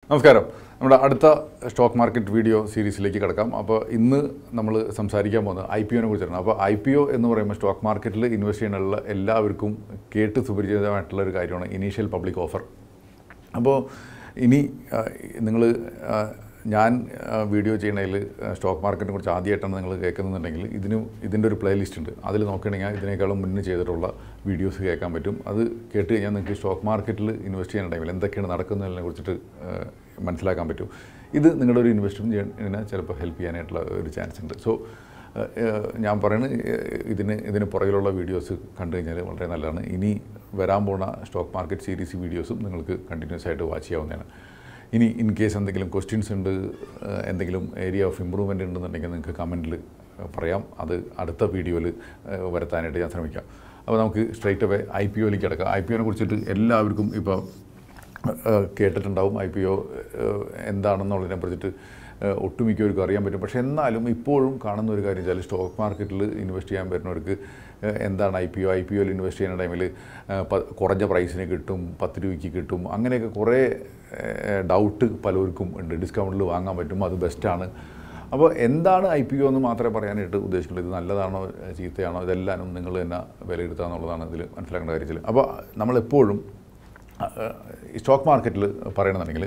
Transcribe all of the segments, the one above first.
നമസ്കാരം നമ്മുടെ അടുത്ത സ്റ്റോക്ക് മാർക്കറ്റ് വീഡിയോ സീരീസിലേക്ക് കിടക്കാം അപ്പോൾ ഇന്ന് നമ്മൾ സംസാരിക്കാൻ പോകുന്നത് ഐ പി ഒനെ കുറിച്ചാണ് അപ്പോൾ ഐ പി ഒ എന്ന് പറയുമ്പോൾ സ്റ്റോക്ക് മാർക്കറ്റിൽ ഇൻവെസ്റ്റ് ചെയ്യാനുള്ള എല്ലാവർക്കും കേട്ട് സുപരിചിതമായിട്ടുള്ള ഒരു കാര്യമാണ് ഇനീഷ്യൽ പബ്ലിക് ഓഫർ അപ്പോൾ ഇനി നിങ്ങൾ ഞാൻ ആ, വീഡിയോ ചെയ്യണതിൽ സ്റ്റോക്ക് മാർക്കറ്റിനെ കുറിച്ച് ആദ്യമായിട്ടാണ് നിങ്ങൾ കേൾക്കുന്നുണ്ടെങ്കിൽ ഇതിന് ഇതിൻ്റെ ഒരു പ്ലേലിസ്റ്റ് ഉണ്ട് അതിൽ നോക്കുകയാണെങ്കിൽ ഇതിനേക്കാളും മുന്നേ ചെയ്തിട്ടുള്ള വീഡിയോസ് കേൾക്കാൻ പറ്റും അത് കേട്ട് കഴിഞ്ഞാൽ നിങ്ങൾക്ക് സ്റ്റോക്ക് മാർക്കറ്റിൽ ഇൻവെസ്റ്റ് ചെയ്യുന്ന ടൈമിൽ എന്തൊക്കെയാണ് നടക്കുന്നതിനെ കുറിച്ചിട്ട് ആ, മനസ്സിലാക്കാൻ പറ്റും ഇത് നിങ്ങളുടെ ഒരു ഇൻവെസ്റ്റ്മെൻറ്റ് ചെയ്യുന്നതിന് ചിലപ്പോൾ ഹെൽപ്പ് ചെയ്യാനായിട്ടുള്ള ഒരു ചാൻസ് ഉണ്ട് സോ ഞാൻ പറയുന്നത് ഇതിന് ഇതിന് പുറകിലുള്ള വീഡിയോസ് കണ്ടു കഴിഞ്ഞാൽ വളരെ നല്ലതാണ് ഇനി വരാൻ പോണ സ്റ്റോക്ക് മാർക്കറ്റ് സീരീസ് വീഡിയോസും നിങ്ങൾക്ക് കണ്ടിന്യൂസ് ആയിട്ട് വാച്ച് ചെയ്യാവുന്നതാണ് ഇനി ഇൻ കേസ് എന്തെങ്കിലും ക്വസ്റ്റ്യൻസ് ഉണ്ട് ഏഹ് എന്തെങ്കിലും ഏരിയ ഓഫ് ഇമ്പ്രൂവ്മെൻ്റ് ഉണ്ടെന്നുണ്ടെങ്കിൽ നിങ്ങൾക്ക് കമൻറ്റിൽ പറയാം അത് അടുത്ത വീഡിയോയിൽ വരുത്താനായിട്ട് ഞാൻ ശ്രമിക്കാം അപ്പോൾ നമുക്ക് സ്ട്രൈറ്റ് അവേ ഐ പി ഒയിലേക്ക് കിടക്കാം ഐ പി ഒനെ കുറിച്ചിട്ട് എല്ലാവർക്കും ഇപ്പോൾ ഏഹ് കേട്ടിട്ടുണ്ടാവും ഐ പി ഒ എന്താണെന്നുള്ളതിനെ കുറിച്ചിട്ട് ഏഹ് ഒട്ടുമിക്കവർക്കും അറിയാൻ പറ്റും പക്ഷേ എന്നാലും ഇപ്പോഴും കാണുന്ന ഒരു കാര്യം വെച്ചാൽ സ്റ്റോക്ക് മാർക്കറ്റിൽ ഇൻവെസ്റ്റ് ചെയ്യാൻ വരുന്നവർക്ക് ഏഹ് എന്താണ് I P O I P ഒയിൽ ഇൻവെസ്റ്റ് ചെയ്യുന്ന ടൈമിൽ കുറഞ്ഞ പ്രൈസിന് കിട്ടും പത്ത് രൂപയ്ക്ക് കിട്ടും അങ്ങനെയൊക്കെ കുറേ ഡൗട്ട് പലർക്കും ഉണ്ട് ഡിസ്കൗണ്ടിൽ വാങ്ങാൻ പറ്റും അത് ബെസ്റ്റാണ് അപ്പോൾ എന്താണ് ഐ പി ഒ എന്ന് മാത്രമേ പറയാനായിട്ട് ഉദ്ദേശിക്കുള്ളൂ ഇത് നല്ലതാണോ ചീത്തയാണോ ഇതെല്ലാം നിങ്ങൾ തന്നെ വിലയിരുത്തുക എന്നുള്ളതാണ് ഇതിൽ മനസ്സിലാക്കേണ്ട കാര്യത്തിൽ അപ്പോൾ നമ്മളെപ്പോഴും ഈ സ്റ്റോക്ക് മാർക്കറ്റിൽ പറയണമെന്നുണ്ടെങ്കിൽ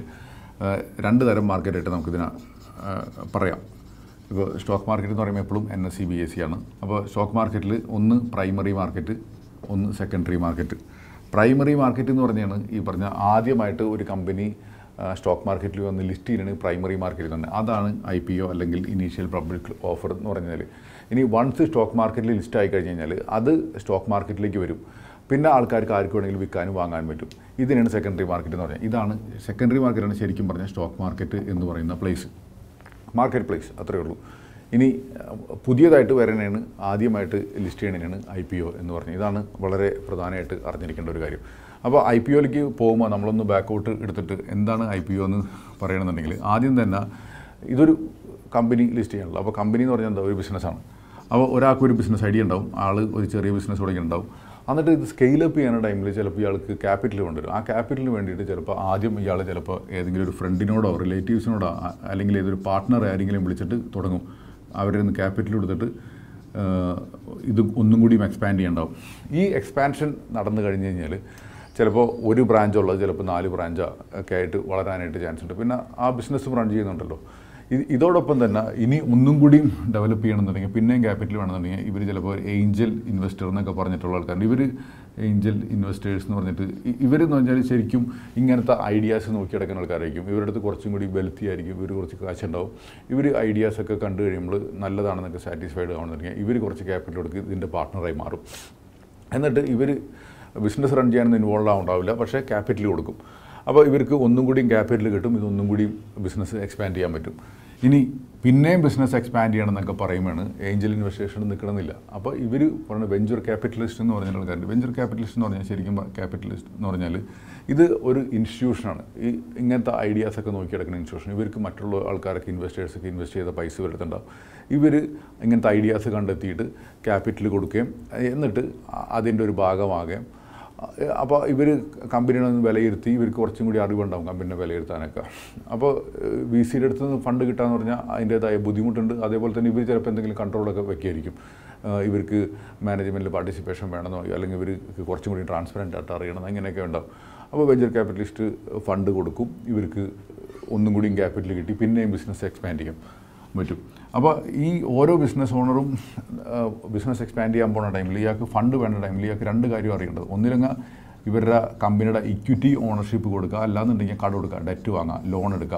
രണ്ട് തരം മാർക്കറ്റായിട്ട് നമുക്കിതിനെ ആ, പറയാം ഇപ്പോൾ സ്റ്റോക്ക് മാർക്കറ്റ് എന്ന് പറയുമ്പോൾ എപ്പോഴും N S C B S C ആണ് അപ്പോൾ സ്റ്റോക്ക് മാർക്കറ്റിൽ ഒന്ന് പ്രൈമറി മാർക്കറ്റ് ഒന്ന് സെക്കൻഡറി മാർക്കറ്റ് പ്രൈമറി മാർക്കറ്റ് എന്ന് പറഞ്ഞാണ് ഈ പറഞ്ഞ ആദ്യമായിട്ട് ഒരു കമ്പനി സ്റ്റോക്ക് മാർക്കറ്റിൽ വന്ന് ലിസ്റ്റ് ചെയ്യുന്നത് പ്രൈമറി മാർക്കറ്റിൽ തന്നെ അതാണ് ഐ പി ഒ അല്ലെങ്കിൽ ഇനീഷ്യൽ പബ്ലിക് ഓഫർ എന്ന് പറഞ്ഞാൽ ഇനി വൺസ് സ്റ്റോക്ക് മാർക്കറ്റിൽ ലിസ്റ്റ് ആയി കഴിഞ്ഞ് കഴിഞ്ഞാൽ അത് സ്റ്റോക്ക് മാർക്കറ്റിലേക്ക് വരും പിന്നെ ആൾക്കാർക്ക് ആർക്ക് വേണമെങ്കിലും വിൽക്കാനും വാങ്ങാനും പറ്റും ഇതിനാണ് സെക്കൻഡറി മാർക്കറ്റ് എന്ന് പറഞ്ഞാൽ ഇതാണ് സെക്കൻഡറി മാർക്കറ്റാണ് ശരിക്കും പറഞ്ഞാൽ സ്റ്റോക്ക് മാർക്കറ്റ് എന്ന് പറയുന്ന പ്ലേസ് മാർക്കറ്റ് പ്ലേസ് അത്രയേ ഉള്ളൂ ഇനി അഹ്, പുതിയതായിട്ട് വരണേണ് ആദ്യമായിട്ട് ലിസ്റ്റ് ചെയ്യണേനാണ് ഐ പി ഒ എന്ന് പറഞ്ഞത് ഇതാണ് വളരെ പ്രധാനമായിട്ട് അറിഞ്ഞിരിക്കേണ്ട ഒരു കാര്യം അപ്പോൾ ഐ പി ഒയിലേക്ക് പോകുമ്പോൾ നമ്മളൊന്ന് ബാക്കൗട്ട് എടുത്തിട്ട് എന്താണ് ഐ പി ഒ എന്ന് പറയണമെന്നുണ്ടെങ്കിൽ ആദ്യം തന്നെ ഇതൊരു കമ്പനി ലിസ്റ്റ് ചെയ്യാനുള്ളത് അപ്പോൾ കമ്പനി എന്ന് പറഞ്ഞാൽ എന്താ ഒരു ബിസിനസ്സാണ് അപ്പോൾ ഒരാൾക്ക് ഒരു ബിസിനസ് ഐഡിയ ഉണ്ടാവും ആൾ ഒരു ചെറിയ ബിസിനസ് തുടങ്ങിയിട്ടുണ്ടാവും എന്നിട്ട് ഇത് സ്കെയിലപ്പ് ചെയ്യുന്ന ടൈമിൽ ചിലപ്പോൾ ഇയാൾക്ക് ക്യാപിറ്റൽ കൊണ്ടുവരും ആ ക്യാപിറ്റലിന് വേണ്ടിയിട്ട് ചിലപ്പോൾ ആദ്യം ഇയാൾ ചിലപ്പോൾ ഏതെങ്കിലും ഒരു ഫ്രണ്ടിനോടോ റിലേറ്റീവ്സിനോടോ ആ- അല്ലെങ്കിൽ ഏതൊരു പാർട്ട്ണർ ആരെങ്കിലും വിളിച്ചിട്ട് തുടങ്ങും അവരിൽ നിന്ന് ക്യാപിറ്റൽ കൊടുത്തിട്ട് ആഹ്, ഇത് ഒന്നും കൂടിയും എക്സ്പാൻഡ് ചെയ്യണ്ടാവും ഈ എക്സ്പാൻഷൻ നടന്നു കഴിഞ്ഞ് കഴിഞ്ഞാൽ ചിലപ്പോൾ ഒരു ബ്രാഞ്ച് ഉള്ളത് ചിലപ്പോൾ നാല് ബ്രാഞ്ച് ഒക്കെ ആയിട്ട് വളരാനായിട്ട് ചാൻസ് ഉണ്ട് പിന്നെ ആ ബിസിനസ് റൺ ചെയ്യുന്നുണ്ടല്ലോ ഇത് ഇതോടൊപ്പം തന്നെ ഇനി ഒന്നും കൂടിയും ഡെവലപ്പ് ചെയ്യണമെന്നുണ്ടെങ്കിൽ പിന്നെയും ക്യാപിറ്റൽ വേണമെന്നുണ്ടെങ്കിൽ ഇവർ ചിലപ്പോൾ ഏഞ്ചൽ ഇൻവെസ്റ്റർ എന്നൊക്കെ പറഞ്ഞിട്ടുള്ള ആൾക്കാരുണ്ട് ഇവർ ഏഞ്ചൽ ഇൻവെസ്റ്റേഴ്സ് എന്ന് പറഞ്ഞിട്ട് ഇ- ഇവരെന്ന് പറഞ്ഞാൽ ശരിക്കും ഇങ്ങനത്തെ ഐഡിയാസ് നോക്കി കിടക്കുന്ന ആൾക്കാരായിരിക്കും ഇവരുടെ അടുത്ത് കുറച്ചും കൂടി വെൽത്തി ആയിരിക്കും ഇവർ കുറച്ച് കാശുണ്ടാവും ഇവർ ഐഡിയാസൊക്കെ കണ്ടു കഴിയുമ്പോൾ നല്ലതാണെന്നൊക്കെ സാറ്റിസ്ഫൈഡ് ആവണമെന്നുണ്ടെങ്കിൽ ഇവർ കുറച്ച് ക്യാപിറ്റൽ കൊടുത്ത് ഇതിൻ്റെ പാർട്ട്ണറായി മാറും എന്നിട്ട് ഇവർ ബിസിനസ് റൺ ചെയ്യാനൊന്നും ഇൻവോൾവ് ആവുണ്ടാവില്ല പക്ഷേ ക്യാപിറ്റൽ കൊടുക്കും അപ്പോൾ ഇവർക്ക് ഒന്നും കൂടിയും ക്യാപിറ്റൽ കിട്ടും ഇതൊന്നും കൂടിയും ബിസിനസ് എക്സ്പാൻഡ് ചെയ്യാൻ പറ്റും ഇനി പിന്നെയും ബിസിനസ് എക്സ്പാൻഡ് ചെയ്യണം എന്നൊക്കെ പറയുമ്പോഴാണ് ഏഞ്ചൽ ഇൻവെസ്റ്റേഷൻ നിൽക്കണമെന്നില്ല അപ്പോൾ ഇവർ പറഞ്ഞ വെഞ്ചർ ക്യാപിറ്റലിസ്റ്റ് എന്ന് പറഞ്ഞ ആൾക്കാരുണ്ട് വെഞ്ചർ ക്യാപിറ്റലിസ്റ്റ് എന്ന് പറഞ്ഞാൽ ശരിക്കും ക്യാപിറ്റലിസ്റ്റ് എന്ന് പറഞ്ഞാൽ ഇത് ഒരു ഇൻസ്റ്റിറ്റ്യൂഷനാണ് ഈ ഇങ്ങനത്തെ ഐഡിയാസ് ഒക്കെ നോക്കി കിടക്കുന്ന ഇൻസ്റ്റിറ്റ്യൂഷൻ ഇവർക്ക് മറ്റുള്ള ആൾക്കാരൊക്കെ ഇൻവെസ്റ്റേഴ്സൊക്കെ ഇൻവെസ്റ്റ് ചെയ്ത പൈസ വരുത്തുണ്ടാവും ഇവർ ഇങ്ങനത്തെ ഐഡിയാസ് കണ്ടെത്തിയിട്ട് ക്യാപിറ്റൽ കൊടുക്കുകയും എന്നിട്ട് അതിൻ്റെ ഒരു ഭാഗമാകുകയും അപ്പോൾ ഇവർ കമ്പനിയുടെ ഒന്ന് വിലയിരുത്തി ഇവർക്ക് കുറച്ചും കൂടി അറിവുണ്ടാവും കമ്പനിനെ വിലയിരുത്താനൊക്കെ അപ്പോൾ വി സിയുടെ അടുത്ത് നിന്ന് ഫണ്ട് കിട്ടാന്ന് പറഞ്ഞാൽ അതിൻ്റേതായ ബുദ്ധിമുട്ടുണ്ട് അതേപോലെ തന്നെ ഇവർ ചിലപ്പോൾ എന്തെങ്കിലും കൺട്രോളൊക്കെ വെക്കുകയായിരിക്കും ആ, ഇവർക്ക് മാനേജ്മെൻറ്റിൽ പാർട്ടിസിപ്പേഷൻ വേണമെന്നോ അല്ലെങ്കിൽ ഇവർക്ക് കുറച്ചും കൂടി ട്രാൻസ്പെറൻ്റ് ആയിട്ട് അറിയണം അങ്ങനെയൊക്കെ ഉണ്ടാവും അപ്പോൾ വെഞ്ചർ ക്യാപിറ്റലിസ്റ്റ് ഫണ്ട് കൊടുക്കും ഇവർക്ക് ഒന്നും കൂടിയും ക്യാപിറ്റൽ കിട്ടി പിന്നെയും ബിസിനസ് എക്സ്പാൻഡ് ചെയ്യും പറ്റും അപ്പോൾ ഈ ഓരോ ബിസിനസ് ഓണറും ബിസിനസ് എക്സ്പാൻഡ് ചെയ്യാൻ പോകുന്ന ടൈമിൽ ഇയാൾക്ക് ഫണ്ട് വേണ്ട ടൈമിൽ ഇയാൾക്ക് രണ്ട് കാര്യം അറിയേണ്ടത് ഒന്നിലങ്ങ ഇവരുടെ കമ്പനിയുടെ ഇക്വിറ്റി ഓണർഷിപ്പ് കൊടുക്കുക അല്ലാന്നുണ്ടെങ്കിൽ കട കൊടുക്കുക ഡെറ്റ് വാങ്ങുക ലോൺ എടുക്കുക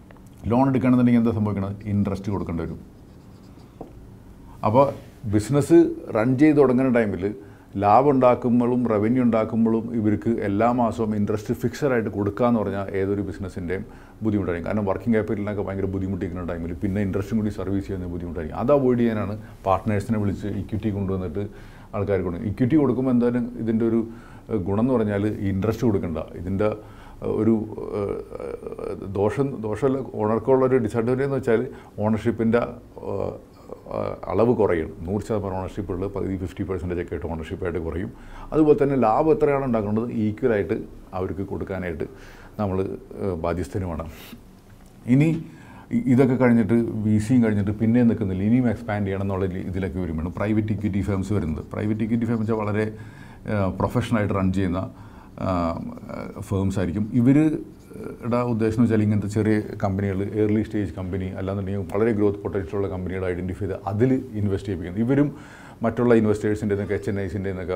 ലോൺ എടുക്കുകയാണെന്നുണ്ടെങ്കിൽ എന്താ സംഭവിക്കുന്നത് ഇൻട്രസ്റ്റ് കൊടുക്കേണ്ടി വരും അപ്പോൾ ബിസിനസ് റൺ ചെയ്ത് തുടങ്ങുന്ന ടൈമിൽ ലാഭം ഉണ്ടാക്കുമ്പോഴും റവന്യൂ ഉണ്ടാക്കുമ്പോഴും ഇവർക്ക് എല്ലാ മാസവും ഇൻട്രസ്റ്റ് ഫിക്സഡ് ആയിട്ട് കൊടുക്കുക എന്ന് പറഞ്ഞാൽ ഏതൊരു ബിസിനസ്സിൻ്റെയും ബുദ്ധിമുട്ടായിരിക്കും കാരണം വർക്കിംഗ് ക്യാപിറ്റലിനൊക്കെ ഭയങ്കര ബുദ്ധിമുട്ടിക്കുന്ന ടൈമിൽ പിന്നെ ഇൻട്രസ്റ്റും കൂടി സർവീസ് ചെയ്യുന്ന ബുദ്ധിമുട്ടായിരിക്കും അത് അവോയ്ഡ് ചെയ്യാനാണ് പാർട്ട്നേഴ്സിനെ വിളിച്ച് ഇക്വിറ്റി കൊണ്ടുവന്നിട്ട് ആൾക്കാർ കൊടുക്കും ഇക്വിറ്റി കൊടുക്കുമ്പോൾ എന്തായാലും ഇതിൻ്റെ ഒരു ഏഹ്, ഗുണം എന്ന് പറഞ്ഞാൽ ഇൻട്രസ്റ്റ് കൊടുക്കണ്ട ഇതിൻ്റെ ഏഹ്, ഒരു ഏഹ്, ദോഷം ദോഷമല്ല ഓണർക്കുള്ള ഒരു ഡിസഡ്വാൻറ്റേജ് എന്ന് വെച്ചാൽ ഓണർഷിപ്പിൻ്റെ അളവ് കുറയും നൂറ് ശതമാനം ഓണർഷിപ്പ് ഉള്ളത് പകുതി ഫിഫ്റ്റി പെർസെൻറ്റേജ് ഒക്കെ ആയിട്ട് ഓണർഷിപ്പായിട്ട് കുറയും അതുപോലെ തന്നെ ലാഭം എത്രയാണ് ഉണ്ടാക്കേണ്ടത് ഈക്വലായിട്ട് അവർക്ക് കൊടുക്കാനായിട്ട് നമ്മൾ ബാധ്യസ്ഥനുമാണ് ഇനി ഇ- ഇതൊക്കെ കഴിഞ്ഞിട്ട് വി സിയും കഴിഞ്ഞിട്ട് പിന്നെ നിൽക്കുന്നില്ല ഇനിയും എക്സ്പാൻഡ് ചെയ്യണം എന്നുള്ള രീ- ഇതിലേക്ക് വരുമ്പോഴാണ് പ്രൈവറ്റ് ഇക്വിറ്റി ഫേംസ് വരുന്നത് പ്രൈവറ്റ് ഇക്വിറ്റി ഫേം വെച്ചാൽ വളരെ പ്രൊഫഷണലായിട്ട് റൺ ചെയ്യുന്ന ഫേംസ് ആയിരിക്കും ഇവർ യുടെ ഉദ്ദേശം എന്ന് വെച്ചാൽ ഇങ്ങനത്തെ ചെറിയ കമ്പനികൾ ഏർലി സ്റ്റേജ് കമ്പനി അല്ലാന്നുണ്ടെങ്കിൽ വളരെ ഗ്രോത്ത് പൊട്ടൻഷ്യൽ ഉള്ള കമ്പനികൾ ഐഡൻറ്റിഫൈ ചെയ്ത് അതിൽ ഇൻവെസ്റ്റ് ചെയ്യിപ്പിക്കുന്നത് ഇവരും മറ്റുള്ള ഇൻവെസ്റ്റേഴ്സിൻ്റെ നിന്നൊക്കെ എച്ച് എൻ ഐസിൻ്റെ നിന്നൊക്കെ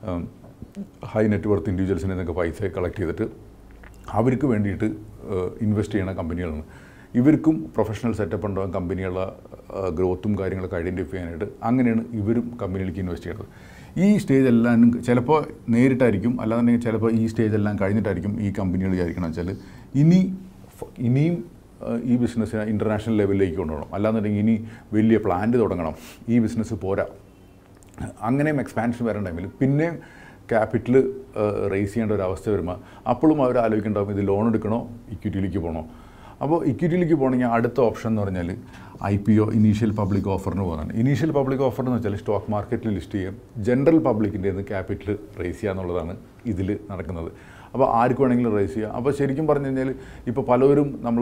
ഹൈ നെറ്റ് വർത്ത് ഇൻഡിവിജ്വൽസിൻ്റെ നിന്നൊക്കെ പൈസ കളക്ട് ചെയ്തിട്ട് അവർക്ക് വേണ്ടിയിട്ട് ഇൻവെസ്റ്റ് ചെയ്യുന്ന കമ്പനികളാണ് ഇവർക്കും പ്രൊഫഷണൽ സെറ്റപ്പ് ഉണ്ടാകും കമ്പനികളുടെ ഗ്രോത്തും കാര്യങ്ങളൊക്കെ ഐഡൻറ്റിഫൈ ചെയ്യാനായിട്ട് അങ്ങനെയാണ് ഇവരും കമ്പനിയിലേക്ക് ഇൻവെസ്റ്റ് ചെയ്യുന്നത് ഈ സ്റ്റേജ് എല്ലാം ചിലപ്പോൾ നേരിട്ടായിരിക്കും അല്ലാന്നുണ്ടെങ്കിൽ ചിലപ്പോൾ ഈ സ്റ്റേജ് എല്ലാം കഴിഞ്ഞിട്ടായിരിക്കും ഈ കമ്പനികൾ വിചാരിക്കണം വെച്ചാൽ ഇനി ഫ- ഇനിയും ഏഹ്, ഈ ബിസിനസ്സിനെ ഇൻ്റർനാഷണൽ ലെവലിലേക്ക് കൊണ്ടുപോകണം അല്ലാന്നുണ്ടെങ്കിൽ ഇനി വലിയ പ്ലാന്റ് തുടങ്ങണം ഈ ബിസിനസ് പോരാ അങ്ങനെയും എക്സ്പാൻഷൻ വരേണ്ട ടൈമിൽ പിന്നെയും ക്യാപിറ്റൽ റേസ് ചെയ്യേണ്ട ഒരു അവസ്ഥ വരുമ്പോൾ അപ്പോഴും അവർ ആലോചിക്കേണ്ടാവും ഇത് ലോൺ എടുക്കണോ ഇക്വിറ്റിയിലേക്ക് പോകണോ അപ്പോൾ ഇക്വിറ്റിയിലേക്ക് പോകണമെങ്കിൽ അടുത്ത ഓപ്ഷൻ എന്ന് പറഞ്ഞാൽ I P O initial public ഓഫറിന് പോകുന്നതാണ് ഇനീഷ്യൽ പബ്ലിക് ഓഫർ എന്ന് വെച്ചാൽ സ്റ്റോക്ക് മാർക്കറ്റിൽ ലിസ്റ്റ് ചെയ്യും ജനറൽ പബ്ലിക്കിൻ്റെ നിന്ന് ക്യാപിറ്റൽ റേസ് ചെയ്യുക എന്നുള്ളതാണ് ഇതിൽ നടക്കുന്നത് അപ്പോൾ ആർക്ക് വേണമെങ്കിലും റേസ് ചെയ്യാം അപ്പോൾ ശരിക്കും പറഞ്ഞു കഴിഞ്ഞാൽ ഇപ്പോൾ പലരും നമ്മൾ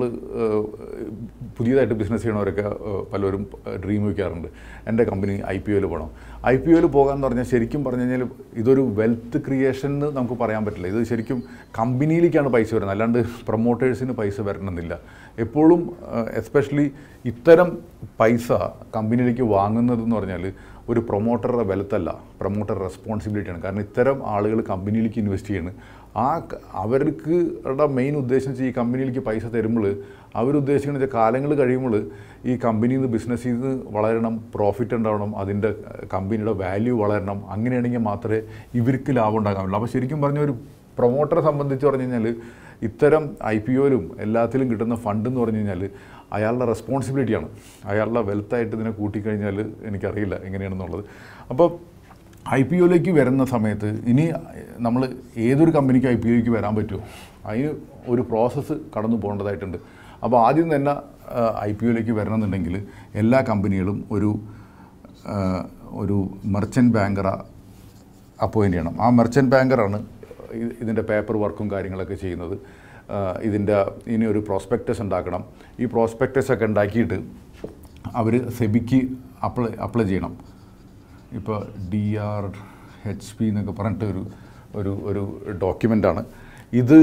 പുതിയതായിട്ട് ബിസിനസ് ചെയ്യണവരൊക്കെ ഏഹ്, പലരും ഡ്രീം വയ്ക്കാറുണ്ട് എൻ്റെ കമ്പനി ഐ പി ഒയിൽ പോകണം ഐ പി ഒയിൽ പോകാമെന്ന് പറഞ്ഞാൽ ശരിക്കും പറഞ്ഞു കഴിഞ്ഞാൽ ഇതൊരു വെൽത്ത് ക്രിയേഷൻ എന്ന് നമുക്ക് പറയാൻ പറ്റില്ല ഇത് ശരിക്കും കമ്പനിയിലേക്കാണ് പൈസ വരുന്നത് അല്ലാണ്ട് പ്രൊമോട്ടേഴ്സിന് പൈസ വരണമെന്നില്ല എപ്പോഴും എസ്പെഷ്യലി ഇത്തരം പൈസ കമ്പനിയിലേക്ക് വാങ്ങുന്നതെന്ന് പറഞ്ഞാൽ ഒരു പ്രൊമോട്ടറുടെ വെൽത്തല്ല പ്രൊമോട്ടർ റെസ്പോൺസിബിലിറ്റിയാണ് കാരണം ഇത്തരം ആളുകൾ കമ്പനിയിലേക്ക് ഇൻവെസ്റ്റ് ചെയ്യുന്നത് ആ ക- അവർക്ക് മെയിൻ ഉദ്ദേശം വെച്ചാൽ ഈ കമ്പനിയിലേക്ക് പൈസ തരുമ്പോൾ അവരുദ്ദേശിക്കുന്നത് വെച്ചാൽ കാലങ്ങൾ കഴിയുമ്പോൾ ഈ കമ്പനിയിൽ നിന്ന് ബിസിനസ് ചെയ്ത് വളരണം പ്രോഫിറ്റ് ഉണ്ടാവണം അതിൻ്റെ കമ്പനിയുടെ വാല്യൂ വളരണം അങ്ങനെയാണെങ്കിൽ മാത്രമേ ഇവർക്ക് ലാഭം ഉണ്ടാകാൻ പറ്റുള്ളൂ അപ്പോൾ ശരിക്കും പറഞ്ഞ ഒരു പ്രൊമോട്ടറെ സംബന്ധിച്ച് പറഞ്ഞു കഴിഞ്ഞാൽ ഇത്തരം ഐ പി ഒയിലും എല്ലാത്തിലും കിട്ടുന്ന ഫണ്ട് എന്ന് പറഞ്ഞു കഴിഞ്ഞാൽ അയാളുടെ റെസ്പോൺസിബിലിറ്റിയാണ് അയാളുടെ വെൽത്തായിട്ട് ഇതിനെ കൂട്ടിക്കഴിഞ്ഞാൽ എനിക്കറിയില്ല എങ്ങനെയാണെന്നുള്ളത് അപ്പോൾ ഐ പി ഒയിലേക്ക് വരുന്ന സമയത്ത് ഇനി നമ്മൾ ഏതൊരു കമ്പനിക്ക് ഐ പി ഒയിലേക്ക് വരാൻ പറ്റുമോ അതിന് ഒരു പ്രോസസ്സ് കടന്നു പോകേണ്ടതായിട്ടുണ്ട് അപ്പോൾ ആദ്യം തന്നെ ഐ പി ഒയിലേക്ക് വരണമെന്നുണ്ടെങ്കിൽ എല്ലാ കമ്പനികളും ഒരു ആ, ഒരു മെർച്ചൻറ്റ് ബാങ്കറ അപ്പോയിൻ്റ് ചെയ്യണം ആ മെർച്ചൻറ്റ് ബാങ്കറാണ് ഇ- ഇതിൻ്റെ പേപ്പർ വർക്കും കാര്യങ്ങളൊക്കെ ചെയ്യുന്നത് ആ, ഇതിൻ്റെ ഇനി ഒരു പ്രോസ്പെക്ടസ് ഉണ്ടാക്കണം ഈ പ്രോസ്പെക്ടസ് ഒക്കെ ഉണ്ടാക്കിയിട്ട് അവർ സെബിക്ക് അപ്ലൈ അപ്ലൈ ചെയ്യണം ഇപ്പോൾ ഡി ആർ എച്ച് പി എന്നൊക്കെ പറഞ്ഞിട്ട് ഒരു ഒരു ഒരു ഡോക്യുമെൻ്റാണ് ഇത്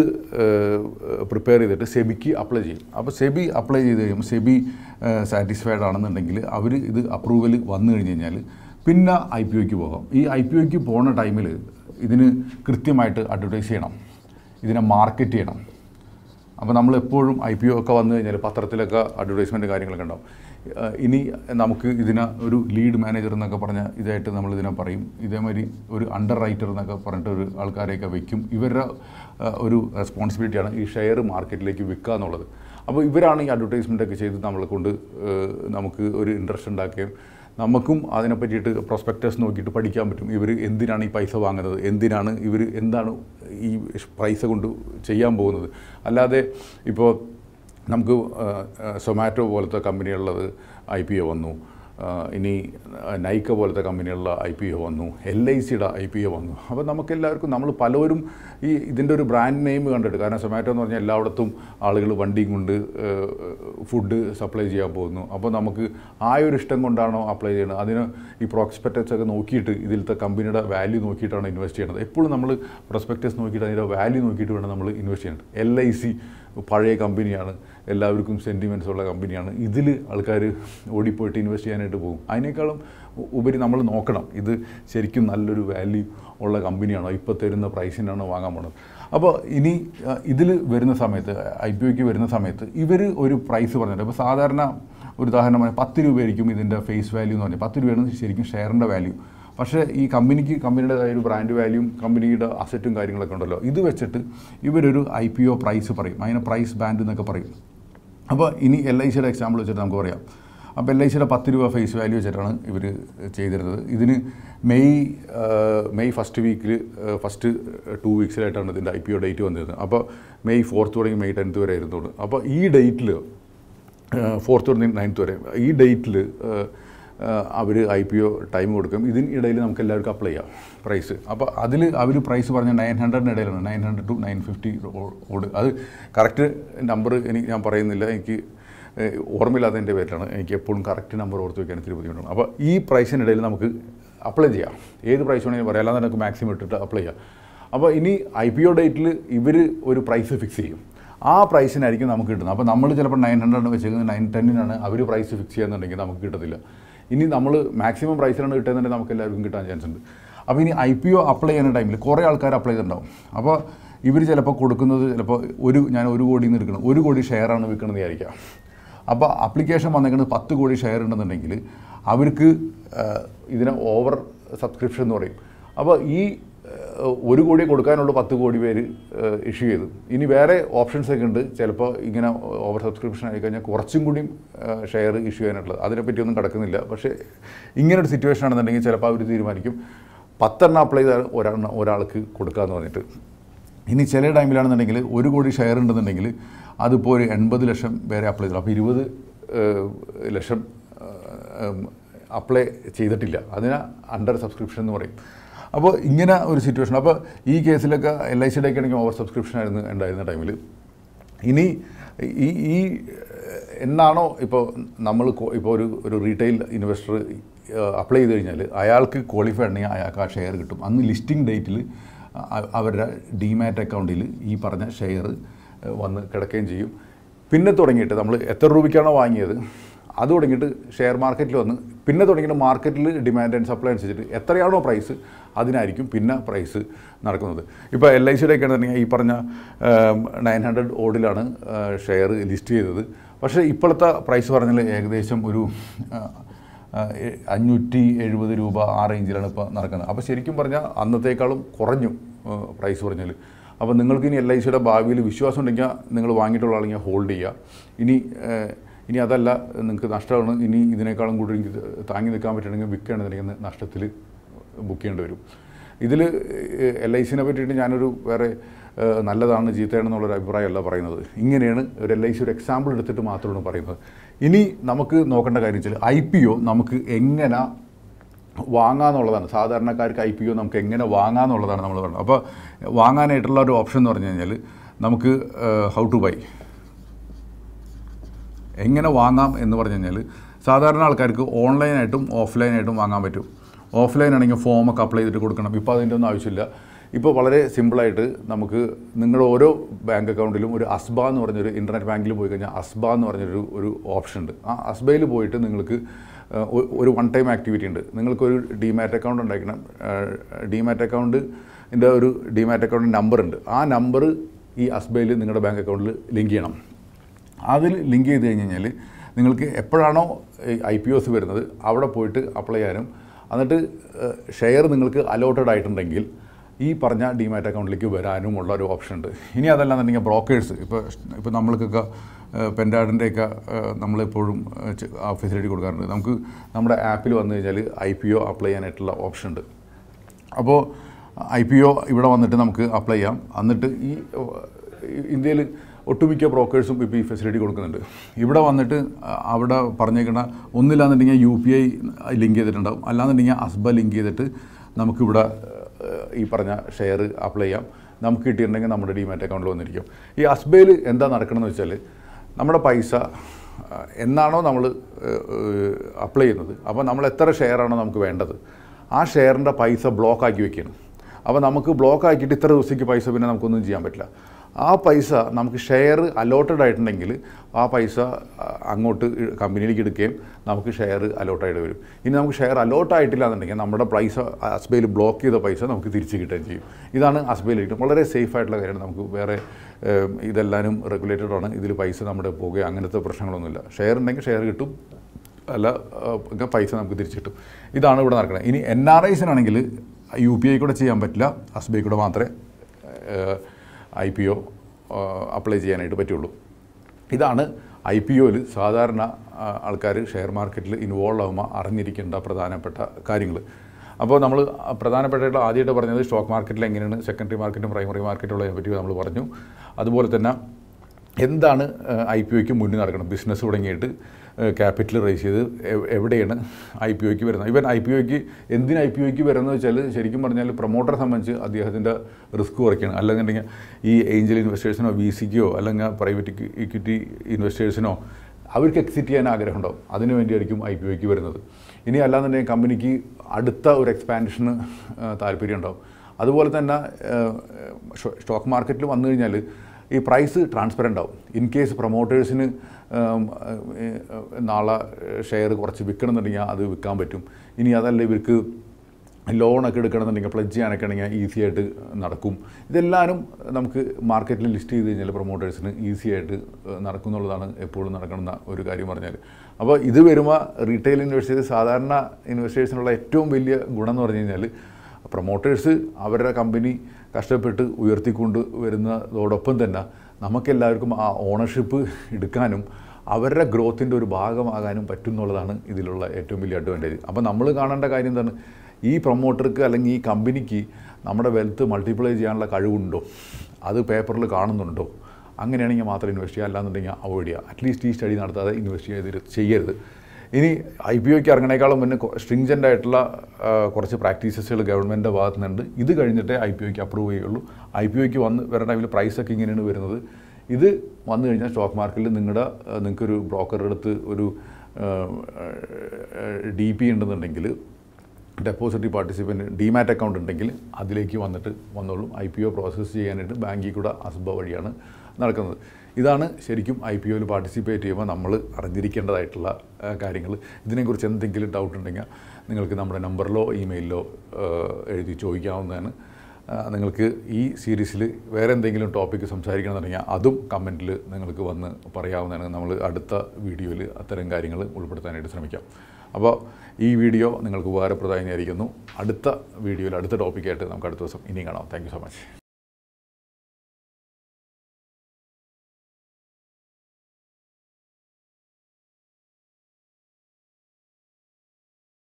പ്രിപ്പയർ ചെയ്തിട്ട് സെബിക്ക് അപ്ലൈ ചെയ്യും അപ്പോൾ സെബി അപ്ലൈ ചെയ്ത് കഴിയുമ്പോൾ സെബി സാറ്റിസ്ഫൈഡ് ആണെന്നുണ്ടെങ്കിൽ അവർ ഇത് അപ്രൂവൽ വന്നു കഴിഞ്ഞ് കഴിഞ്ഞാൽ പിന്നെ ഐ പി ഒക്ക് പോകാം ഈ ഐ പി ഒക്ക് പോണ ടൈമിൽ ഇതിന് കൃത്യമായിട്ട് അഡ്വർടൈസ് ചെയ്യണം ഇതിനെ മാർക്കറ്റ് ചെയ്യണം അപ്പോൾ നമ്മൾ എപ്പോഴും ഐ പി ഒ ഒക്കെ വന്നു കഴിഞ്ഞാൽ പത്രത്തിലൊക്കെ അഡ്വർടൈസ്മെൻറ്റ് കാര്യങ്ങളൊക്കെ ഉണ്ടാവും ഏഹ് ഇനി നമുക്ക് ഇതിനെ ഒരു ലീഡ് മാനേജർ എന്നൊക്കെ പറഞ്ഞ ഇതായിട്ട് നമ്മൾ ഇതിനെ പറയും ഇതേമാതിരി ഒരു അണ്ടർ റൈറ്റർ എന്നൊക്കെ പറഞ്ഞിട്ട് ഒരു ആൾക്കാരെയൊക്കെ വെക്കും ഇവരുടെ ഏഹ് ഒരു റെസ്പോൺസിബിലിറ്റിയാണ് ഈ ഷെയർ മാർക്കറ്റിലേക്ക് വിൽക്കുക എന്നുള്ളത് അപ്പോൾ ഇവരാണ് ഈ അഡ്വർടൈസ്മെൻ്റ് ഒക്കെ ചെയ്ത് നമ്മളെ കൊണ്ട് ഏഹ് നമുക്ക് ഒരു ഇൻട്രസ്റ്റ് ഉണ്ടാക്കുകയും നമുക്കും അതിനെ പറ്റിയിട്ട് പ്രോസ്പെക്ടസ് നോക്കിയിട്ട് പഠിക്കാൻ പറ്റും ഇവർ എന്തിനാണ് ഈ പൈസ വാങ്ങുന്നത് എന്തിനാണ് ഇവർ എന്താണ് ഈ പൈസ കൊണ്ട് ചെയ്യാൻ പോകുന്നത് അല്ലാതെ ഇപ്പോൾ നമുക്ക് സൊമാറ്റോ പോലത്തെ കമ്പനികളുള്ളത് ഐ പി ഒ വന്നു ആ, ഇനി നൈക്ക പോലത്തെ കമ്പനികളുടെ ഐ പി ഒ വന്നു എൽ ഐ സിയുടെ ഐ പി ഒ വന്നു അപ്പോൾ നമുക്കെല്ലാവർക്കും നമ്മൾ പലവരും ഈ ഇതിൻ്റെ ഒരു ബ്രാൻഡ് നെയിം കണ്ടിട്ട് കാരണം സൊമാറ്റോ എന്ന് പറഞ്ഞാൽ എല്ലായിടത്തും ആളുകൾ വണ്ടിയും കൊണ്ട് ഫുഡ് സപ്ലൈ ചെയ്യാൻ പോകുന്നു അപ്പോൾ നമുക്ക് ആ ഒരു ഇഷ്ടം കൊണ്ടാണോ അപ്ലൈ ചെയ്യുന്നത് അതിന് ഈ പ്രോസ്പെക്ടസ് ഒക്കെ നോക്കിയിട്ട് ഇതിലത്തെ കമ്പനിയുടെ വാല്യൂ നോക്കിയിട്ടാണ് ഇൻവെസ്റ്റ് ചെയ്യുന്നത് എപ്പോഴും നമ്മൾ പ്രോസ്പെക്ടസ് നോക്കിയിട്ട് അതിൻ്റെ വാല്യൂ നോക്കിയിട്ട് വേണം നമ്മൾ ഇൻവെസ്റ്റ് ചെയ്യേണ്ടത് എൽ ഐ സി പഴയ കമ്പനിയാണ് എല്ലാവർക്കും സെൻറ്റിമെൻറ്റ്സ് ഉള്ള കമ്പനിയാണ് ഇതിൽ ആൾക്കാർ ഓടിപ്പോയിട്ട് ഇൻവെസ്റ്റ് ചെയ്യാനായിട്ട് പോകും അതിനേക്കാളും ഉ- ഉപരി നമ്മൾ നോക്കണം ഇത് ശരിക്കും നല്ലൊരു വാല്യൂ ഉള്ള കമ്പനിയാണോ ഇപ്പോൾ തരുന്ന പ്രൈസിനാണോ വാങ്ങാൻ പോണത് അപ്പോൾ ഇനി ഇതിൽ വരുന്ന സമയത്ത് ഐ പി ഒക്ക് വരുന്ന സമയത്ത് ഇവർ ഒരു പ്രൈസ് പറഞ്ഞിട്ട് ഇപ്പോൾ സാധാരണ ഒരു ഉദാഹരണമായി പത്ത് രൂപയായിരിക്കും ഇതിൻ്റെ ഫേസ് വാല്യൂ എന്ന് പറഞ്ഞാൽ പത്ത് രൂപയാണ് ശരിക്കും ഷെയറിൻ്റെ വാല്യൂ പക്ഷേ ഈ കമ്പനിക്ക് കമ്പനിയുടേതായ ഒരു ബ്രാൻഡ് വാല്യൂം കമ്പനിയുടെ അസറ്റും കാര്യങ്ങളൊക്കെ ഉണ്ടല്ലോ ഇത് വെച്ചിട്ട് ഇവരൊരു ഐ പി ഒ പ്രൈസ് പറയും അതിനെ പ്രൈസ് ബാൻഡ് എന്നൊക്കെ പറയും അപ്പോൾ ഇനി എൽ ഐ സിയുടെ എക്സാമ്പിൾ വെച്ചിട്ട് നമുക്ക് പറയാം അപ്പോൾ എൽ ഐ സിയുടെ പത്ത് രൂപ ഫേസ് വാല്യൂ വെച്ചിട്ടാണ് ഇവർ ചെയ്തിരുന്നത് ഇതിന് മെയ് ആ, മെയ് ഫസ്റ്റ് വീക്കിൽ ഫസ്റ്റ് ടു വീക്സിലായിട്ടാണ് ഇതിൻ്റെ ഐ പി ഒ ഡേറ്റ് വന്നിരുന്നത് അപ്പോൾ മെയ് ഫോർത്ത് തുടങ്ങി മെയ് ടെൻത്ത് വരെ ആയിരുന്നുള്ളൂ അപ്പോൾ ഈ ഡേറ്റിൽ ഫോർത്ത് തുടങ്ങി നയൻത്ത് വരെ ഈ ഡേറ്റിൽ അവർ ഐ പി ഒ ടൈം കൊടുക്കും ഇതിനിടയിൽ നമുക്ക് എല്ലാവർക്കും അപ്ലൈ ചെയ്യാം പ്രൈസ് അപ്പോൾ അതിൽ അവർ പ്രൈസ് പറഞ്ഞ നയൻ ഹൺഡ്രഡിന് ഇടയിലാണ് nine hundred to nine fifty odd അത് കറക്റ്റ് നമ്പർ എനിക്ക് ഞാൻ പറയുന്നില്ല എനിക്ക് ഏഹ്, ഓർമ്മയില്ലാത്തതിൻ്റെ പേരിലാണ് എനിക്ക് എപ്പോഴും കറക്റ്റ് നമ്പർ ഓർത്ത് വെക്കാൻ ഇത്തിരി ബുദ്ധിമുട്ടാണ് അപ്പോൾ ഈ പ്രൈസിനിടയിൽ നമുക്ക് അപ്ലൈ ചെയ്യാം ഏത് പ്രൈസ് വേണമെങ്കിലും പറയാം അല്ലാതെ നമുക്ക് മാക്സിമം ഇട്ടിട്ട് അപ്ലൈ ചെയ്യാം അപ്പോൾ ഇനി ഐ പി ഒ ഡേറ്റിൽ ഇവർ ഒരു പ്രൈസ് ഫിക്സ് ചെയ്യും ആ പ്രൈസിനായിരിക്കും നമുക്ക് കിട്ടുന്നത് അപ്പോൾ നമ്മൾ ചിലപ്പോൾ നയൻ ഹൺഡ്രഡ് വെച്ചേക്കുന്നത് നയൻ ടെന്നിനാണ് അവർ പ്രൈസ് ഫിക്സ് ചെയ്യുന്നുണ്ടെങ്കിൽ നമുക്ക് കിട്ടത്തില്ല ഇനി നമ്മൾ മാക്സിമം പ്രൈസിലാണ് കിട്ടുന്നതെങ്കിൽ നമുക്ക് എല്ലാവർക്കും കിട്ടാൻ ചാൻസ് ഉണ്ട് അപ്പോൾ ഇനി ഐ പി ഒ അപ്ലൈ ചെയ്യുന്ന ടൈമിൽ കുറേ ആൾക്കാർ അപ്ലൈ ചെയ്തിട്ടുണ്ടാവും അപ്പോൾ ഇവർ ചിലപ്പോൾ കൊടുക്കുന്നത് ചിലപ്പോൾ ഒരു ഞാൻ ഒരു കോടി നിന്ന് എടുക്കണം ഒരു കോടി ഷെയറാണ് വിൽക്കണമെന്ന് വിചാരിക്കാം അപ്പോൾ അപ്ലിക്കേഷൻ വന്നേക്കുന്നത് പത്ത് കോടി ഷെയർ ഉണ്ടെന്നുണ്ടെങ്കിൽ അവർക്ക് ആ, ഇതിനെ ഓവർ സബ്സ്ക്രിപ്ഷൻ എന്ന് പറയും അപ്പോൾ ഈ ആ, ഒരു കോടി കൊടുക്കാനുള്ള പത്ത് കോടി പേര് ഇഷ്യൂ ചെയ്തു ഇനി വേറെ ഓപ്ഷൻസ് ഒക്കെ ഉണ്ട് ചിലപ്പോൾ ഇങ്ങനെ ഓവർ സബ്സ്ക്രിപ്ഷൻ ആയി കഴിഞ്ഞാൽ കുറച്ചും കൂടി ഷെയർ ഇഷ്യൂ ചെയ്യാനുള്ളത് അതിനെപ്പറ്റിയൊന്നും കിടക്കുന്നില്ല പക്ഷേ ഇങ്ങനൊരു സിറ്റുവേഷൻ ആണെന്നുണ്ടെങ്കിൽ ചിലപ്പോൾ അവർ തീരുമാനിക്കും പത്തെണ്ണം അപ്ലൈ ചെയ്താൽ ഒരെണ്ണം ഒരാൾക്ക് കൊടുക്കാമെന്ന് പറഞ്ഞിട്ട് ഇനി ചില ടൈമിലാണെന്നുണ്ടെങ്കിൽ ഒരു കോടി ഷെയർ ഉണ്ടെന്നുണ്ടെങ്കിൽ അതിപ്പോൾ ഒരു എൺപത് ലക്ഷം പേരെ അപ്ലൈ ചെയ്തു അപ്പോൾ ഇരുപത് ഏഹ്, ലക്ഷം അപ്ലൈ ചെയ്തിട്ടില്ല അതിന് അണ്ടർ സബ്സ്ക്രിപ്ഷൻ എന്ന് പറയും അപ്പോൾ ഇങ്ങനെ ഒരു സിറ്റുവേഷൻ അപ്പോൾ ഈ കേസിലൊക്കെ എൽ ഐ സിയുടെ ഒക്കെ ആണെങ്കിൽ ഓവർ സബ്സ്ക്രിപ്ഷൻ ആയിരുന്നു ഉണ്ടായിരുന്ന ടൈമിൽ ഇനി ഈ ഈ എന്നാണോ ഇപ്പോൾ നമ്മൾ കൊ- ഇപ്പോൾ ഒരു ഒരു റീറ്റെയിൽ ഇൻവെസ്റ്റർ അപ്ലൈ ചെയ്ത് കഴിഞ്ഞാൽ അയാൾക്ക് ക്വാളിഫൈ ഉണ്ടെങ്കിൽ അയാൾക്ക് ആ ഷെയർ കിട്ടും അന്ന് ലിസ്റ്റിംഗ് ഡേറ്റിൽ അവരുടെ ഡിമാറ്റ് അക്കൗണ്ടിൽ ഈ പറഞ്ഞ ഷെയർ വന്ന് കിടക്കുകയും ചെയ്യും പിന്നെ തുടങ്ങിയിട്ട് നമ്മൾ എത്ര രൂപയ്ക്കാണോ വാങ്ങിയത് അത് തുടങ്ങിയിട്ട് ഷെയർ മാർക്കറ്റിൽ വന്ന് പിന്നെ തുടങ്ങിയിട്ട് മാർക്കറ്റിൽ ഡിമാൻഡ് ആൻഡ് സപ്ലൈ അനുസരിച്ചിട്ട് എത്രയാണോ പ്രൈസ് അതിനായിരിക്കും പിന്നെ പ്രൈസ് നടക്കുന്നത് ഇപ്പോൾ എൽ ഐ സിയുടെ ഒക്കെ ആണെന്നുണ്ടെങ്കിൽ ഈ പറഞ്ഞ നയൻ ഹൺഡ്രഡ് ഓഡിലാണ് ഷെയർ ലിസ്റ്റ് ചെയ്തത് പക്ഷേ ഇപ്പോഴത്തെ പ്രൈസ് പറഞ്ഞാൽ ഏകദേശം ഒരു ആ, ആ, എ- അഞ്ഞൂറ്റി എഴുപത് രൂപ ആ റേഞ്ചിലാണ് ഇപ്പോൾ നടക്കുന്നത് അപ്പോൾ ശരിക്കും പറഞ്ഞാൽ അന്നത്തേക്കാളും കുറഞ്ഞു ആ, പ്രൈസ് പറഞ്ഞാൽ അപ്പോൾ നിങ്ങൾക്ക് ഇനി എൽ ഐ സിയുടെ ഭാവിയിൽ വിശ്വാസം ഉണ്ടെങ്കിൽ നിങ്ങൾ വാങ്ങിയിട്ടുള്ള ആളെങ്കിൽ ഹോൾഡ് ചെയ്യുക ഇനി ആ, ഇനി അതല്ല നിങ്ങൾക്ക് നഷ്ടമാണ് ഇനി ഇതിനേക്കാളും കൂടുതൽ എനിക്ക് താങ്ങി നിൽക്കാൻ പറ്റണമെങ്കിൽ വിൽക്കുകയാണെന്നുണ്ടെങ്കിൽ നഷ്ടത്തിൽ ബുക്ക് ചെയ്യേണ്ടി വരും ഇതിൽ എൽ ഐ സിനെ പറ്റിയിട്ട് ഞാനൊരു വേറെ ഏഹ്, നല്ലതാണ് ചീത്തയാണെന്നുള്ളൊരു അഭിപ്രായമല്ല പറയുന്നത് ഇങ്ങനെയാണ് ഒരു എൽ ഐ സി ഒരു എക്സാമ്പിൾ എടുത്തിട്ട് മാത്രമാണ് പറയുന്നത് ഇനി നമുക്ക് നോക്കേണ്ട കാര്യം വെച്ചാൽ ഐ പി ഒ നമുക്ക് എങ്ങനെ വാങ്ങാന്നുള്ളതാണ് സാധാരണക്കാർക്ക് ഐ പി ഒ നമുക്ക് എങ്ങനെ വാങ്ങാന്നുള്ളതാണ് നമ്മൾ പറയുന്നത് അപ്പോൾ വാങ്ങാനായിട്ടുള്ള ഒരു ഓപ്ഷൻ എന്ന് പറഞ്ഞു കഴിഞ്ഞാൽ നമുക്ക് ഹൗ ടു ബൈ എങ്ങനെ വാങ്ങാം എന്ന് പറഞ്ഞു കഴിഞ്ഞാൽ സാധാരണ ആൾക്കാർക്ക് ഓൺലൈനായിട്ടും ഓഫ്ലൈനായിട്ടും വാങ്ങാൻ പറ്റും ഓഫ്ലൈൻ ആണെങ്കിൽ ഫോമൊക്കെ അപ്ലൈ ചെയ്തിട്ട് കൊടുക്കണം ഇപ്പോൾ അതിൻ്റെ ഒന്നും ആവശ്യമില്ല ഇപ്പോൾ വളരെ സിമ്പിളായിട്ട് നമുക്ക് നിങ്ങളുടെ ഓരോ ബാങ്ക് അക്കൗണ്ടിലും ഒരു അസ്ബ എന്ന് പറഞ്ഞൊരു ഇൻ്റർനെറ്റ് ബാങ്കിൽ പോയി കഴിഞ്ഞാൽ അസ്ബ എന്ന് പറഞ്ഞൊരു ഒരു ഓപ്ഷൻ ഉണ്ട് ആ അസ്ബയിൽ പോയിട്ട് നിങ്ങൾക്ക് ഏഹ്, ഒ- ഒരു വൺ ടൈം ആക്ടിവിറ്റി ഉണ്ട് നിങ്ങൾക്കൊരു ഡിമാറ്റ് അക്കൗണ്ട് ഉണ്ടാക്കണം ഡിമാറ്റ് അക്കൗണ്ടിൻ്റെ ഒരു ഡിമാറ്റ് അക്കൗണ്ട് നമ്പർ ഉണ്ട് ആ നമ്പർ ഈ അസ്ബയിൽ നിങ്ങളുടെ ബാങ്ക് അക്കൗണ്ടിൽ ലിങ്ക് ചെയ്യണം അതിൽ ലിങ്ക് ചെയ്ത് കഴിഞ്ഞ് കഴിഞ്ഞാൽ നിങ്ങൾക്ക് എപ്പോഴാണോ ഐ പി ഒസ് വരുന്നത് അവിടെ പോയിട്ട് അപ്ലൈ ചെയ്യാനും എന്നിട്ട് ഷെയർ നിങ്ങൾക്ക് അലോട്ടഡ് ആയിട്ടുണ്ടെങ്കിൽ ഈ പറഞ്ഞ ഡിമാറ്റ് അക്കൗണ്ടിലേക്ക് വരാനുമുള്ള ഒരു ഓപ്ഷൻ ഉണ്ട് ഇനി അതല്ലാന്നുണ്ടെങ്കിൽ ബ്രോക്കേഴ്സ് ഇപ്പോൾ ഇപ്പോൾ നമ്മൾക്കൊക്കെ പെൻഡാഡിൻ്റെയൊക്കെ നമ്മളെപ്പോഴും ഏഹ്, ചെ- ആ ഫെസിലിറ്റി കൊടുക്കാറുണ്ട് നമുക്ക് നമ്മുടെ ആപ്പിൽ വന്നു കഴിഞ്ഞാൽ ഐ പി ഒ അപ്ലൈ ചെയ്യാനായിട്ടുള്ള ഓപ്ഷൻ ഉണ്ട് അപ്പോൾ ഐ പി ഒ ഇവിടെ വന്നിട്ട് നമുക്ക് അപ്ലൈ ചെയ്യാം എന്നിട്ട് ഈ ഇന്ത്യയിൽ ഒട്ടുമിക്ക ബ്രോക്കേഴ്സും ഇപ്പോൾ ഈ ഫെസിലിറ്റി കൊടുക്കുന്നുണ്ട് ഇവിടെ വന്നിട്ട് അ- അവിടെ പറഞ്ഞേക്കുന്ന ഒന്നില്ലാന്നുണ്ടെങ്കിൽ യു പി ഐ ലിങ്ക് ചെയ്തിട്ടുണ്ടാവും അല്ലാന്നുണ്ടെങ്കിൽ അസ്ബ ലിങ്ക് ചെയ്തിട്ട് നമുക്കിവിടെ ഏഹ്, ഈ പറഞ്ഞ ഷെയർ അപ്ലൈ ചെയ്യാം നമുക്ക് കിട്ടിയിട്ടുണ്ടെങ്കിൽ നമ്മുടെ ഡിമാറ്റ് അക്കൗണ്ടിൽ വന്നിരിക്കും ഈ അസ്ബയിൽ എന്താ നടക്കണമെന്ന് വെച്ചാൽ നമ്മുടെ പൈസ ആ, എന്നാണോ നമ്മൾ അപ്ലൈ ചെയ്യുന്നത് അപ്പോൾ നമ്മൾ എത്ര ഷെയറാണോ നമുക്ക് വേണ്ടത് ആ ഷെയറിൻ്റെ പൈസ ബ്ലോക്ക് ആക്കി വെക്കുകയാണ് അപ്പോൾ നമുക്ക് ബ്ലോക്ക് ആക്കിയിട്ട് ഇത്ര ദിവസത്തേക്ക് പൈസ പിന്നെ നമുക്കൊന്നും ചെയ്യാൻ പറ്റില്ല ആ പൈസ നമുക്ക് ഷെയർ അലോട്ടഡ് ആയിട്ടുണ്ടെങ്കിൽ ആ പൈസ ആ, അങ്ങോട്ട് കമ്പനിയിലേക്ക് എടുക്കുകയും നമുക്ക് ഷെയർ അലോട്ടായിട്ട് വരും ഇനി നമുക്ക് ഷെയർ അലോട്ട് ആയിട്ടില്ല എന്നുണ്ടെങ്കിൽ നമ്മുടെ പൈസ അസ്ബയിൽ ബ്ലോക്ക് ചെയ്ത പൈസ നമുക്ക് തിരിച്ച് കിട്ടുകയും ചെയ്യും ഇതാണ് അസ്ബയിൽ കിട്ടും വളരെ സേഫ് ആയിട്ടുള്ള കാര്യമാണ് നമുക്ക് വേറെ ഏം, ഇതെല്ലാവരും റെഗുലേറ്റഡ് ആണ് ഇതിൽ പൈസ നമ്മുടെ പോകുക അങ്ങനത്തെ പ്രശ്നങ്ങളൊന്നുമില്ല ഷെയർ ഉണ്ടെങ്കിൽ ഷെയർ കിട്ടും അല്ല ആ, ഇങ്ങനെ പൈസ നമുക്ക് തിരിച്ചു കിട്ടും ഇതാണ് ഇവിടെ നടക്കുന്നത് ഇനി എൻ ആർ ഐസിനാണെങ്കിൽ യു പി ഐ കൂടെ ചെയ്യാൻ പറ്റില്ല എസ് ബി ഐ കൂടെ മാത്രമേ ഐ പി ഒ അപ്ലൈ ചെയ്യാനായിട്ട് പറ്റുള്ളൂ ഇതാണ് ഐ പി ഒയിൽ സാധാരണ ആൾക്കാർ ഷെയർ മാർക്കറ്റിൽ ഇൻവോൾവ് ആകുമ്പോൾ അറിഞ്ഞിരിക്കേണ്ട പ്രധാനപ്പെട്ട കാര്യങ്ങൾ അപ്പോൾ നമ്മൾ പ്രധാനപ്പെട്ടായിട്ട് ആദ്യമായിട്ട് പറഞ്ഞത് സ്റ്റോക്ക് മാർക്കറ്റിൽ എങ്ങനെയാണ് സെക്കൻഡറി മാർക്കറ്റും പ്രൈമറി മാർക്കറ്റും ഉള്ളതിനെ പറ്റി നമ്മൾ പറഞ്ഞു അതുപോലെ തന്നെ എന്താണ് ഐ പി ഒക്ക് മുന്നിൽ നടക്കണം ബിസിനസ് തുടങ്ങിയിട്ട് ക്യാപിറ്റൽ റേസ് ചെയ്ത് എവ്- എവിടെയാണ് ഐ പി ഒക്ക് വരുന്നത് ഇവൻ ഐ പി ഒക്ക് എന്തിന് ഐ പി ഒക്ക് വരുന്നത് വെച്ചാൽ ശരിക്കും പറഞ്ഞാൽ പ്രൊമോട്ടറെ സംബന്ധിച്ച് അദ്ദേഹത്തിൻ്റെ റിസ്ക് കുറയ്ക്കണം അല്ലെന്നുണ്ടെങ്കിൽ ഈ ഏഞ്ചൽ ഇൻവെസ്റ്റേഴ്സിനോ വി സിക്കോ അല്ലെങ്കിൽ പ്രൈവറ്റ് ഇക്വിറ്റി ഇൻവെസ്റ്റേഴ്സിനോ അവർക്ക് എക്സിറ്റ് ചെയ്യാൻ ആഗ്രഹം ഉണ്ടാവും അതിനു വേണ്ടിയായിരിക്കും ഐ പി ഒക്ക് വരുന്നത് ഇനി അല്ലാന്നുണ്ടെങ്കിൽ കമ്പനിക്ക് അടുത്ത ഒരു എക്സ്പാൻഷന് താല്പര്യം ഉണ്ടാവും അതുപോലെ തന്നെ സ്റ്റോക്ക് മാർക്കറ്റിൽ വന്നു കഴിഞ്ഞാൽ ഈ പ്രൈസ് ട്രാൻസ്പെറൻ്റ് ആവും ഇൻ കേസ് പ്രൊമോട്ടേഴ്സിന് നാളെ ഷെയർ കുറച്ച് വിൽക്കണമെന്നുണ്ടെങ്കിൽ അത് വിൽക്കാൻ പറ്റും ഇനി അതല്ല ഇവർക്ക് ലോണൊക്കെ എടുക്കണമെന്നുണ്ടെങ്കിൽ പ്ലജ് ചെയ്യാനൊക്കെ ആണെങ്കിൽ ഈസി ആയിട്ട് നടക്കും ഇതെല്ലാവരും നമുക്ക് മാർക്കറ്റിൽ ലിസ്റ്റ് ചെയ്ത് കഴിഞ്ഞാൽ പ്രൊമോട്ടേഴ്സിന് ഈസി ആയിട്ട് നടക്കും എന്നുള്ളതാണ് എപ്പോഴും നടക്കുന്ന ഒരു കാര്യം പറഞ്ഞാൽ അപ്പോൾ ഇത് വരുമ്പോൾ റീറ്റെയിൽ ഇൻവെസ്റ്റേഴ്സ് സാധാരണ ഇൻവെസ്റ്റേഴ്സിനുള്ള ഏറ്റവും വലിയ ഗുണം എന്ന് പറഞ്ഞു കഴിഞ്ഞാൽ പ്രൊമോട്ടേഴ്സ് അവരുടെ കമ്പനി കഷ്ടപ്പെട്ട് ഉയർത്തിക്കൊണ്ട് വരുന്നതോടൊപ്പം തന്നെ നമുക്കെല്ലാവർക്കും ആ ഓണർഷിപ്പ് എടുക്കാനും അവരുടെ ഗ്രോത്തിൻ്റെ ഒരു ഭാഗമാകാനും പറ്റും എന്നുള്ളതാണ് ഇതിലുള്ള ഏറ്റവും വലിയ അഡ്വാൻറ്റേജ് അപ്പോൾ നമ്മൾ കാണേണ്ട കാര്യം എന്താണ് ഈ പ്രൊമോട്ടർക്ക് അല്ലെങ്കിൽ ഈ കമ്പനിക്ക് നമ്മുടെ വെൽത്ത് മൾട്ടിപ്ലൈ ചെയ്യാനുള്ള കഴിവുണ്ടോ അത് പേപ്പറിൽ കാണുന്നുണ്ടോ അങ്ങനെയാണെങ്കിൽ മാത്രം ഇൻവെസ്റ്റ് ചെയ്യുക അല്ലാന്നുണ്ടെങ്കിൽ അവോയ്ഡ് ചെയ്യുക അറ്റ്ലീസ്റ്റ് ഈ സ്റ്റഡി നടത്താതെ ഇൻവെസ്റ്റ് ചെയ്ത് ചെയ്യരുത് ഇനി ഐ പി ഒക്ക് ഇറങ്ങണേക്കാളും മുന്നേ സ്ട്രിങ്ജൻ്റ് ആയിട്ടുള്ള ആ, കുറച്ച് പ്രാക്ടീസസുകൾ ഗവൺമെൻറ്റിൻ്റെ ഭാഗത്തു നിന്നുണ്ട് ഇത് കഴിഞ്ഞിട്ടേ ഐ പി ഒക്ക് അപ്രൂവ് ചെയ്യുള്ളൂ ഐ പി ഒക്ക് വന്ന് വരുന്ന ടൈമിൽ പ്രൈസൊക്കെ ഇങ്ങനെയാണ് വരുന്നത് ഇത് വന്നു കഴിഞ്ഞാൽ സ്റ്റോക്ക് മാർക്കറ്റിൽ നിങ്ങളുടെ ആ, നിങ്ങൾക്കൊരു ബ്രോക്കറുടെ അടുത്ത് ഒരു ഡി പി ഉണ്ടെന്നുണ്ടെങ്കിൽ ഡെപ്പോസിറ്റ് പാർട്ടിസിപ്പൻറ്റ് ഡിമാറ്റ് അക്കൗണ്ട് ഉണ്ടെങ്കിൽ അതിലേക്ക് വന്നിട്ട് വന്നോളും ഐ പി ഒ പ്രോസസ്സ് ചെയ്യാനായിട്ട് ബാങ്കിൽ കൂടെ അസ്ബ വഴിയാണ് നടക്കുന്നത് ഇതാണ് ശരിക്കും ഐ പി ഒയിൽ പാർട്ടിസിപ്പേറ്റ് ചെയ്യുമ്പോൾ നമ്മൾ അറിഞ്ഞിരിക്കേണ്ടതായിട്ടുള്ള കാര്യങ്ങൾ ഇതിനെക്കുറിച്ച് എന്തെങ്കിലും ഡൗട്ട് ഉണ്ടെങ്കിൽ നിങ്ങൾക്ക് നമ്മുടെ നമ്പറിലോ ഇമെയിലിലോ എഴുതി ചോദിക്കാവുന്നതാണ് ആ, നിങ്ങൾക്ക് ഈ സീരീസിൽ വേറെ എന്തെങ്കിലും ടോപ്പിക്ക് സംസാരിക്കണമെന്നുണ്ടെങ്കിൽ അതും കമൻറ്റിൽ നിങ്ങൾക്ക് വന്ന് പറയാവുന്നതാണ് നമ്മൾ അടുത്ത വീഡിയോയിൽ അത്തരം കാര്യങ്ങൾ ഉൾപ്പെടുത്താനായിട്ട് ശ്രമിക്കാം അപ്പോൾ ഈ വീഡിയോ നിങ്ങൾക്ക് ഉപകാരപ്രദമായിരിക്കുന്നു അടുത്ത വീഡിയോയിൽ അടുത്ത ടോപ്പിക്കായിട്ട് നമുക്ക് അടുത്ത ദിവസം ഇനിയും കാണാം താങ്ക് യു സോ മച്ച്